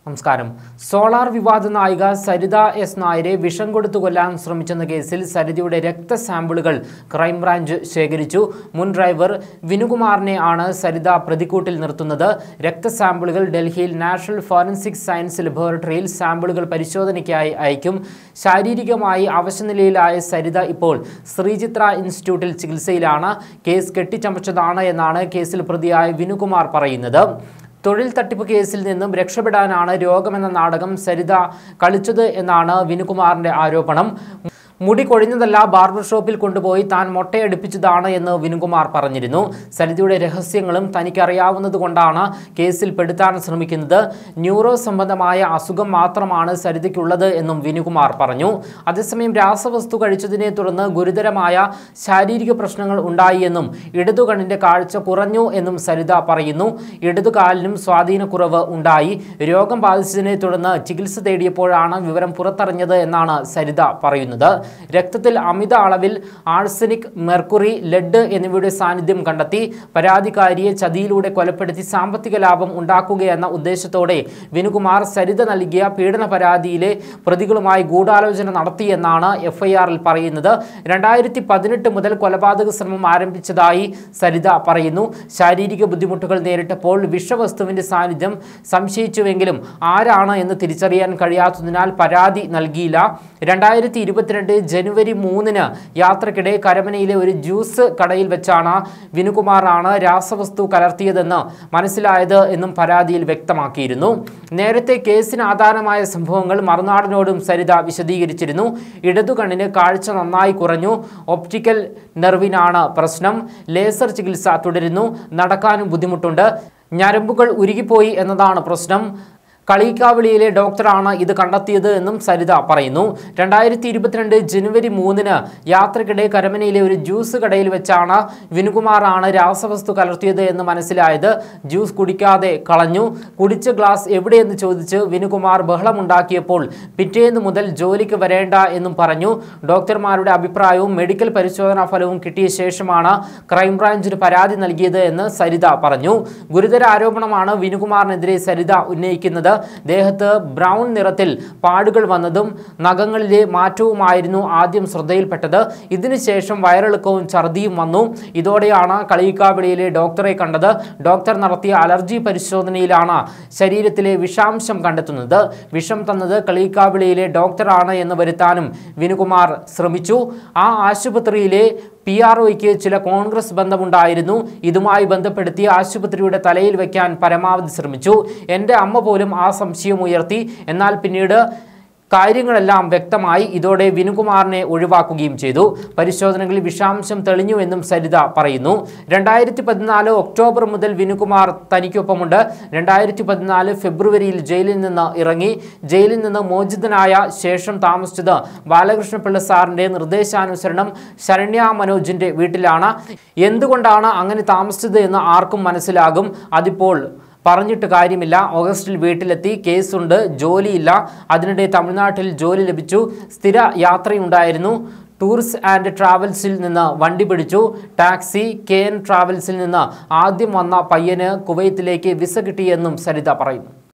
നമസ്കാരം സോളാർ വിവാദ നായിക സരിത എസ് നായരെ വിഷം കൊടുത്തു കൊല്ലാൻ ശ്രമിച്ചെന്ന കേസിൽ സരിതയുടെ രക്തസാമ്പിളുകൾ ക്രൈംബ്രാഞ്ച് ശേഖരിച്ചു മുൻ ഡ്രൈവർ വിനുകുമാറിനെ ആണ് സരിത പ്രതിക്കൂട്ടിൽ നിർത്തുന്നത് രക്തസാമ്പിളുകൾ ഡൽഹിയിൽ നാഷണൽ ഫോറൻസിക് സയൻസ് ലബോറട്ടറിയിൽ സാമ്പിളുകൾ പരിശോധനയ്ക്കായി അയക്കും ശാരീരികമായി അവശനിലയിലായ സരിത ഇപ്പോൾ ശ്രീചിത്ര ഇൻസ്റ്റിറ്റ്യൂട്ടിൽ ചികിത്സയിലാണ് കേസ് കെട്ടിച്ചമച്ചതാണ് എന്നാണ് കേസിൽ പ്രതിയായ വിനുകുമാർ പറയുന്നത് തൊഴിൽ തട്ടിപ്പ് കേസിൽ നിന്നും രക്ഷപ്പെടാനാണ് രോഗമെന്ന നാടകം സരിത കളിച്ചത് എന്നാണ് വിനുകുമാറിന്റെ ആരോപണം മുടി കൊഴിഞ്ഞതല്ല ബാർബർ ഷോപ്പിൽ കൊണ്ടുപോയി താൻ മൊട്ടയടിപ്പിച്ചതാണ് എന്ന് വിനുകുമാർ പറഞ്ഞിരുന്നു സരിതയുടെ രഹസ്യങ്ങളും തനിക്കറിയാവുന്നത് കൊണ്ടാണ് കേസിൽ പെടുത്താൻ ശ്രമിക്കുന്നത് ന്യൂറോ സംബന്ധമായ അസുഖം മാത്രമാണ് സരിതയ്ക്കുള്ളത് എന്നും വിനുകുമാർ പറഞ്ഞു അതേസമയം രാസവസ്തു കഴിച്ചതിനെ തുടർന്ന് ഗുരുതരമായ ശാരീരിക പ്രശ്നങ്ങൾ ഉണ്ടായി എന്നും ഇടതുകണ്ണിന്റെ കാഴ്ച കുറഞ്ഞു എന്നും സരിത പറയുന്നു ഇടതുകാലിനും സ്വാധീനക്കുറവ് ഉണ്ടായി രോഗം ബാധിച്ചതിനെ തുടർന്ന് ചികിത്സ തേടിയപ്പോഴാണ് വിവരം പുറത്തറിഞ്ഞത് എന്നാണ് സരിത പറയുന്നത് രക്തത്തിൽ അമിത അളവിൽ ആഴ്സനിക് മെർക്കുറി ലെഡ് എന്നിവയുടെ സാന്നിധ്യം കണ്ടെത്തി പരാതിക്കാരിയെ ചതിയിലൂടെ കൊലപ്പെടുത്തി സാമ്പത്തിക ലാഭം ഉണ്ടാക്കുകയെന്ന ഉദ്ദേശത്തോടെ വിനുകുമാർ സരിത നൽകിയ പീഡന പരാതിയിലെ പ്രതികളുമായി ഗൂഢാലോചന നടത്തിയെന്നാണ് എഫ്ഐആറിൽ പറയുന്നത് രണ്ടായിരത്തി പതിനെട്ട് മുതൽ കൊലപാതക ശ്രമം ആരംഭിച്ചതായി സരിത പറയുന്നു ശാരീരിക ബുദ്ധിമുട്ടുകൾ നേരിട്ടപ്പോൾ വിഷവസ്തുവിന്റെ സാന്നിധ്യം സംശയിച്ചുവെങ്കിലും ആരാണ് എന്ന് തിരിച്ചറിയാൻ കഴിയാത്തതിനാൽ പരാതി നൽകിയില്ല രണ്ടായിരത്തി ഇരുപത്തിരണ്ട് ജനുവരി മൂന്നിന് യാത്രക്കിടെ കരമനയിലെ ഒരു ജ്യൂസ് കടയിൽ വെച്ചാണ് വിനുകുമാറാണ് രാസവസ്തു കലർത്തിയതെന്ന് മനസ്സിലായത് എന്നും പരാതിയിൽ വ്യക്തമാക്കിയിരുന്നു നേരത്തെ കേസിന് ആധാരമായ സംഭവങ്ങൾ മറുനാടിനോടും സരിത വിശദീകരിച്ചിരുന്നു ഇടതുകണ്ണിന് കാഴ്ച നന്നായി കുറഞ്ഞു ഒപ്റ്റിക്കൽ നെർവിനാണ് പ്രശ്നം ലേസർ ചികിത്സ തുടരുന്നു നടക്കാനും ബുദ്ധിമുട്ടുണ്ട് ഞരമ്പുകൾ ഉരുകിപ്പോയി എന്നതാണ് പ്രശ്നം കളിക്കാവിളിയിലെ ഡോക്ടറാണ് ഇത് കണ്ടെത്തിയത് എന്നും സരിത പറയുന്നു രണ്ടായിരത്തി ഇരുപത്തിരണ്ട് ജനുവരി മൂന്നിന് യാത്രക്കിടെ കരമനയിലെ ഒരു ജ്യൂസ് കടയിൽ വെച്ചാണ് വിനുകുമാറാണ് രാസവസ്തു കലർത്തിയത് എന്ന് മനസ്സിലായത് ജ്യൂസ് കുടിക്കാതെ കളഞ്ഞു കുടിച്ച ഗ്ലാസ് എവിടെയെന്ന് ചോദിച്ച് വിനുകുമാർ ബഹളമുണ്ടാക്കിയപ്പോൾ പിറ്റേന്ന് മുതൽ ജോലിക്ക് വരേണ്ട എന്നും പറഞ്ഞു ഡോക്ടർമാരുടെ അഭിപ്രായവും മെഡിക്കൽ പരിശോധനാ ഫലവും കിട്ടിയ ശേഷമാണ് ക്രൈംബ്രാഞ്ചിന് പരാതി നൽകിയത് എന്ന് സരിത പറഞ്ഞു ഗുരുതര ആരോപണമാണ് വിനുകുമാറിനെതിരെ സരിത ഉന്നയിക്കുന്നത് ദേഹത്ത് ബ്രൗൺ നിറത്തിൽ പാടുകൾ വന്നതും നഖങ്ങളിലെ മാറ്റവുമായിരുന്നു ആദ്യം ശ്രദ്ധയിൽപ്പെട്ടത് ഇതിനുശേഷം വയറിളക്കവും ഛർദിയും വന്നു ഇതോടെയാണ് കളിയിക്കാവിളിയിലെ ഡോക്ടറെ കണ്ടത് ഡോക്ടർ നടത്തിയ അലർജി പരിശോധനയിലാണ് ശരീരത്തിലെ വിഷാംശം കണ്ടെത്തുന്നത് വിഷം തന്നത് കളിയിക്കാവിളിയിലെ ഡോക്ടറാണ് എന്ന് വരുത്താനും വിനുകുമാർ ശ്രമിച്ചു ആ ആശുപത്രിയിലെ പി ആർ ഒയ്ക്ക് ചില കോൺഗ്രസ് ബന്ധമുണ്ടായിരുന്നു ഇതുമായി ബന്ധപ്പെടുത്തി ആശുപത്രിയുടെ തലയിൽ വയ്ക്കാൻ പരമാവധി ശ്രമിച്ചു എൻ്റെ അമ്മ പോലും ആ സംശയം ഉയർത്തി എന്നാൽ പിന്നീട് കാര്യങ്ങളെല്ലാം വ്യക്തമായി ഇതോടെ വിനുകുമാറിനെ ഒഴിവാക്കുകയും ചെയ്തു പരിശോധനകളിൽ വിഷാംശം തെളിഞ്ഞുവെന്നും സരിത പറയുന്നു രണ്ടായിരത്തി പതിനാല് ഒക്ടോബർ മുതൽ വിനുകുമാർ തനിക്കൊപ്പമുണ്ട് രണ്ടായിരത്തി പതിനാല് ഫെബ്രുവരിയിൽ ജയിലിൽ നിന്ന് ഇറങ്ങി ജയിലിൽ നിന്ന് മോചിതനായ ശേഷം താമസിച്ചത് ബാലകൃഷ്ണപിള്ള സാറിന്റെ നിർദ്ദേശാനുസരണം ശരണ്യ മനോജിന്റെ വീട്ടിലാണ് എന്തുകൊണ്ടാണ് അങ്ങനെ താമസിച്ചത് എന്ന് ആർക്കും മനസ്സിലാകും അതിപ്പോൾ പറഞ്ഞിട്ട് കാര്യമില്ല ഓഗസ്റ്റിൽ വീട്ടിലെത്തി കേസുണ്ട് ജോലിയില്ല അതിനിടെ തമിഴ്നാട്ടിൽ ജോലി ലഭിച്ചു സ്ഥിര യാത്രയുണ്ടായിരുന്നു ടൂറിസ്റ്റ് ആൻഡ് ട്രാവൽസിൽ നിന്ന് വണ്ടി പിടിച്ചു ടാക്സി കെ എൻ ട്രാവൽസിൽ നിന്ന് ആദ്യം വന്ന പയ്യന് കുവൈത്തിലേക്ക് വിസ കിട്ടിയെന്നും സരിത പറയുന്നു